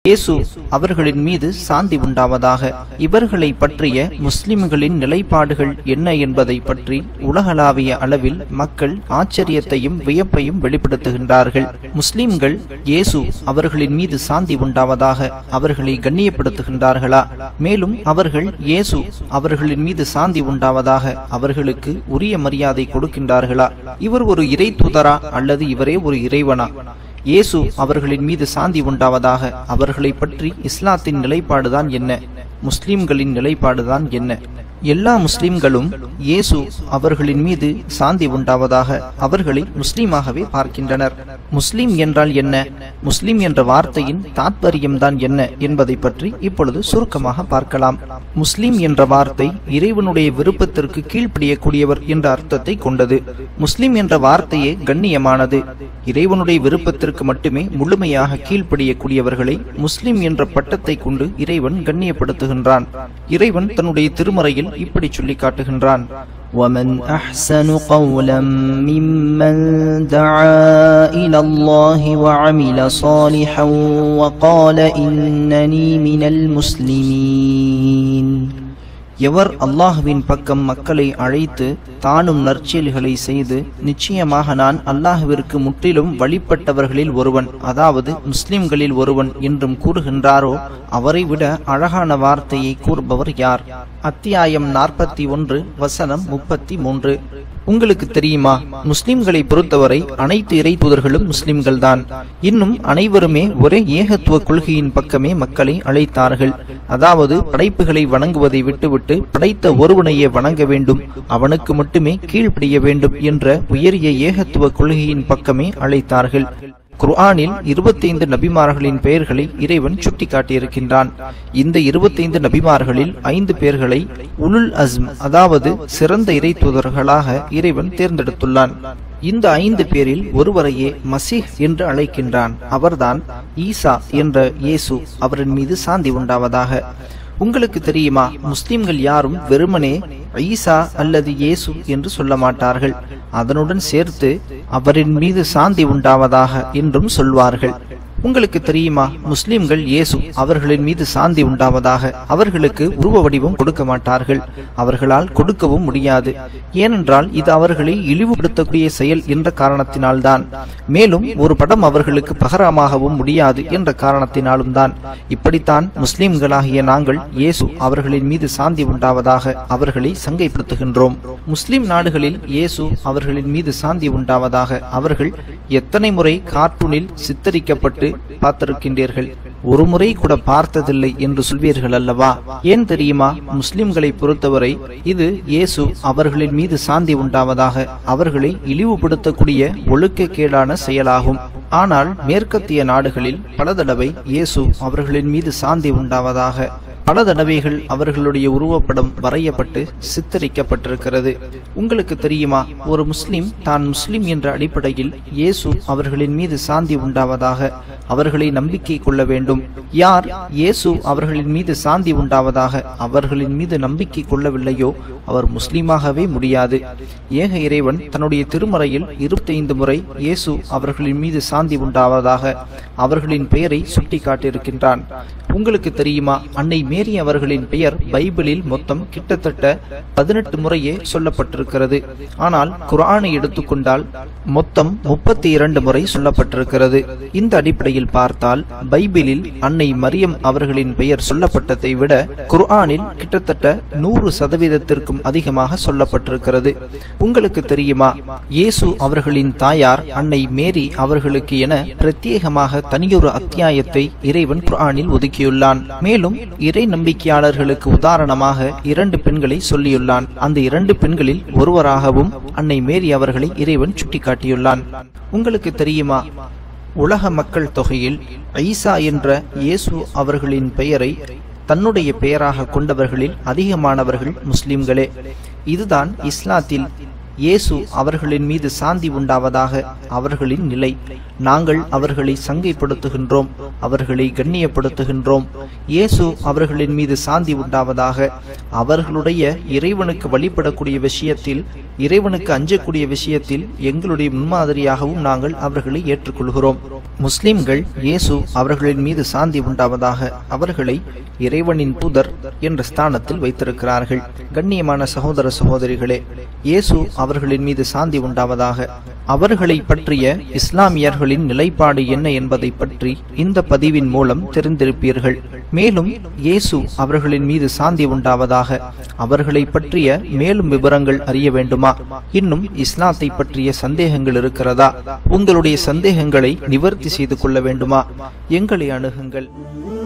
இயேசு அவர்களின் மீது சாந்தி உண்டாவதாக இவர்களை பற்றிய முஸ்லிம்களின் நிலைப்பாடுகள் என்ன என்பதை பற்றி உலகளாவிய அளவில் மக்கள் ஆச்சரியத்தையும் வியப்பையும் வெளிப்படுத்துகின்றார்கள் முஸ்லிம்கள் இயேசு அவர்களின் மீது சாந்தி உண்டாவதாக அவர்களை கண்ணியப்படுத்துகின்றார்களா மேலும் அவர்கள் இயேசு அவர்களின் மீது சாந்தி உண்டாவதாக அவர்களுக்கு உரிய மரியாதை கொடுக்கின்றார்களா இவர் ஒரு இறை தூதரா அல்லது இவரே ஒரு இறைவனா இயேசு அவர்களின் மீது சாந்தி உண்டாவதாக அவர்களை பற்றி இஸ்லாத்தின் நிலைப்பாடுதான் என்ன முஸ்லிம்களின் நிலைப்பாடுதான் என்ன எல்லா முஸ்லிம்களும் இயேசு அவர்களின் மீது சாந்தி உண்டாவதாக அவர்களை முஸ்லீமாகவே பார்க்கின்றனர் முஸ்லிம் என்றால் என்ன முஸ்லிம் என்ற வார்த்தையின் தாத்பரியம்தான் என்ன என்பதை பற்றி இப்பொழுது சுருக்கமாக பார்க்கலாம் முஸ்லிம் என்ற வார்த்தை இறைவனுடைய விருப்பத்திற்கு கீழ்ப்படியக்கூடியவர் என்ற அர்த்தத்தை கொண்டது முஸ்லிம் என்ற வார்த்தையே கண்ணியமானது இறைவனுடைய விருப்பத்திற்கு மட்டுமே முழுமையாக கீழ்ப்படியக்கூடியவர்களை முஸ்லிம் என்ற பட்டத்தை கொண்டு இறைவன் கண்ணியப்படுத்துகின்றான் இறைவன் தன்னுடைய திருமறையில் இப்படி சொல்லி காட்டுகின்றான் ومن أحسن قولا ممن دعا إلى الله وعمل صالحا وقال إنني من المسلمين எவர் அல்லாஹுவின் பக்கம் மக்களை அழைத்து தானும் நற்செயல்களை செய்து நிச்சயமாக நான் அல்லாஹுவிற்கு முற்றிலும் வழிபட்டவர்களில் ஒருவன் அதாவது முஸ்லிம்களில் ஒருவன் என்றும் கூறுகின்றாரோ அவரை விட அழகான வார்த்தையை கூறுபவர் யார் அத்தியாயம் நாற்பத்தி ஒன்று வசனம் முப்பத்தி மூன்று உங்களுக்கு தெரியுமா முஸ்லிம்களை பொறுத்தவரை அனைத்து இறை தூதர்களும் முஸ்லிம்கள் தான் இன்னும் அனைவருமே ஒரே ஏகத்துவ கொள்கையின் பக்கமே மக்களை அழைத்தார்கள் அதாவது படைப்புகளை வணங்குவதை விட்டுவிட்டு படைத்த ஒருவனையே வணங்க வேண்டும் அவனுக்கு மட்டுமே கீழ்ப்படிய வேண்டும் என்ற உயரிய ஏகத்துவ கொள்கையின் பக்கமே அழைத்தார்கள் குர்ஆனில் இருபத்தைந்து நபிமார்களின் பெயர்களை இறைவன் சுட்டிக்காட்டியிருக்கின்றான் இந்த இருபத்தைந்து நபிமார்களில் ஐந்து பேர்களை உலுல் அஸ்ம் அதாவது சிறந்த இறை தூதர்களாக இறைவன் தேர்ந்தெடுத்துள்ளான் இந்த ஐந்து பேரில் ஒருவரையே மசீஹ் என்று அழைக்கின்றான் அவர்தான் ஈசா என்ற இயேசு அவரின் மீது சாந்தி உண்டாவதாக உங்களுக்கு தெரியுமா முஸ்லிம்கள் யாரும் வெறுமனே ஈசா அல்லது இயேசு என்று சொல்ல மாட்டார்கள் அதனுடன் சேர்த்து அவரின் மீது சாந்தி உண்டாவதாக என்றும் சொல்வார்கள் உங்களுக்கு தெரியுமா முஸ்லிம்கள் இயேசு அவர்களின் மீது சாந்தி உண்டாவதாக அவர்களுக்கு உருவ வடிவம் கொடுக்க மாட்டார்கள் அவர்களால் கொடுக்கவும் முடியாது ஏனென்றால் இது அவர்களை இழிவுபடுத்தக்கூடிய செயல் என்ற காரணத்தினால்தான் மேலும் ஒரு படம் அவர்களுக்கு பகரமாகவும் முடியாது என்ற காரணத்தினாலும் தான் இப்படித்தான் முஸ்லிம்களாகிய நாங்கள் இயேசு அவர்களின் மீது சாந்தி உண்டாவதாக அவர்களை சங்கைப்படுத்துகின்றோம் முஸ்லிம் நாடுகளில் இயேசு அவர்களின் மீது சாந்தி உண்டாவதாக அவர்கள் எத்தனை முறை கார்ட்டூனில் சித்தரிக்கப்பட்டு பார்த்திருக்கின்றீர்கள் ஒரு முறை கூட பார்த்ததில்லை என்று சொல்வீர்கள் அல்லவா ஏன் தெரியுமா முஸ்லிம்களை பொறுத்தவரை இது இயேசு அவர்களின் மீது சாந்தி உண்டாவதாக அவர்களை இழிவுபடுத்தக்கூடிய ஒழுக்கக்கேடான செயலாகும் ஆனால் மேற்கத்திய நாடுகளில் பல தடவை இயேசு அவர்களின் மீது சாந்தி உண்டாவதாக பல தடவைகள் அவர்களுடைய உருவப்படம் வரையப்பட்டு சித்தரிக்கப்பட்டிருக்கிறது உங்களுக்கு தெரியுமா ஒரு முஸ்லிம் தான் முஸ்லிம் என்ற அடிப்படையில் இயேசு அவர்களின் மீது சாந்தி உண்டாவதாக அவர்களை நம்பிக்கை கொள்ள வேண்டும் யார் இயேசு அவர்களின் மீது சாந்தி உண்டாவதாக அவர்களின் மீது நம்பிக்கை கொள்ளவில்லையோ அவர் முஸ்லீமாகவே முடியாது ஏக இறைவன் தன்னுடைய திருமறையில் இருபத்தைந்து முறை இயேசு அவர்களின் மீது சாந்தி உண்டாவதாக அவர்களின் பெயரை சுட்டி காட்டியிருக்கின்றான் உங்களுக்கு தெரியுமா அன்னை மேரி அவர்களின் பெயர் பைபிளில் மொத்தம் கிட்டத்தட்ட பதினெட்டு முறையே சொல்லப்பட்டிருக்கிறது ஆனால் குரானை எடுத்துக்கொண்டால் மொத்தம் முப்பத்தி இரண்டு முறை சொல்லப்பட்டிருக்கிறது இந்த அடிப்படையில் பார்த்தால் பைபிளில் அன்னை மரியம் அவர்களின் பெயர் சொல்லப்பட்டதை விட குர்ஆனில் கிட்டத்தட்ட நூறு சதவீதத்திற்கும் அதிகமாக சொல்லப்பட்டிருக்கிறது உங்களுக்கு தெரியுமா இயேசு அவர்களின் தாயார் அன்னை மேரி அவர்களுக்கு என பிரத்யேகமாக தனியொரு அத்தியாயத்தை இறைவன் குர்ஆனில் ஒதுக்கியுள்ளான் மேலும் இறை நம்பிக்கையாளர்களுக்கு உதாரணமாக இரண்டு பெண்களை சொல்லியுள்ளான் அந்த இரண்டு பெண்களில் ஒருவராகவும் அன்னை மேரி அவர்களை இறைவன் சுட்டிக்காட்டியுள்ளான் உங்களுக்கு தெரியுமா உலக மக்கள் தொகையில் ஐசா என்ற இயேசு அவர்களின் பெயரை தன்னுடைய பெயராக கொண்டவர்களில் அதிகமானவர்கள் முஸ்லிம்களே இதுதான் இஸ்லாத்தில் இயேசு அவர்களின் மீது சாந்தி உண்டாவதாக அவர்களின் நிலை நாங்கள் அவர்களை சங்கைப்படுத்துகின்றோம் அவர்களை கண்ணியப்படுத்துகின்றோம் இயேசு அவர்களின் மீது சாந்தி உண்டாவதாக அவர்களுடைய இறைவனுக்கு வழிபடக்கூடிய விஷயத்தில் இறைவனுக்கு அஞ்சக்கூடிய விஷயத்தில் எங்களுடைய முன்மாதிரியாகவும் நாங்கள் அவர்களை ஏற்றுக்கொள்கிறோம் முஸ்லிம்கள் இயேசு அவர்களின் மீது சாந்தி உண்டாவதாக அவர்களை இறைவனின் புதர் என்ற ஸ்தானத்தில் வைத்திருக்கிறார்கள் கண்ணியமான சகோதர சகோதரிகளே இயேசு அவர்களின் மீது சாந்தி உண்டாவதாக அவர்களை பற்றிய இஸ்லாமியர்களின் நிலைப்பாடு என்ன என்பதை பற்றி இந்த பதிவின் மூலம் தெரிந்திருப்பீர்கள் மேலும் இயேசு அவர்களின் மீது சாந்தி உண்டாவதாக அவர்களை பற்றிய மேலும் விவரங்கள் அறிய வேண்டுமா இன்னும் இஸ்லாத்தை பற்றிய சந்தேகங்கள் இருக்கிறதா உங்களுடைய சந்தேகங்களை நிவர்த்தி செய்து கொள்ள வேண்டுமா எங்களை அணுகுங்கள்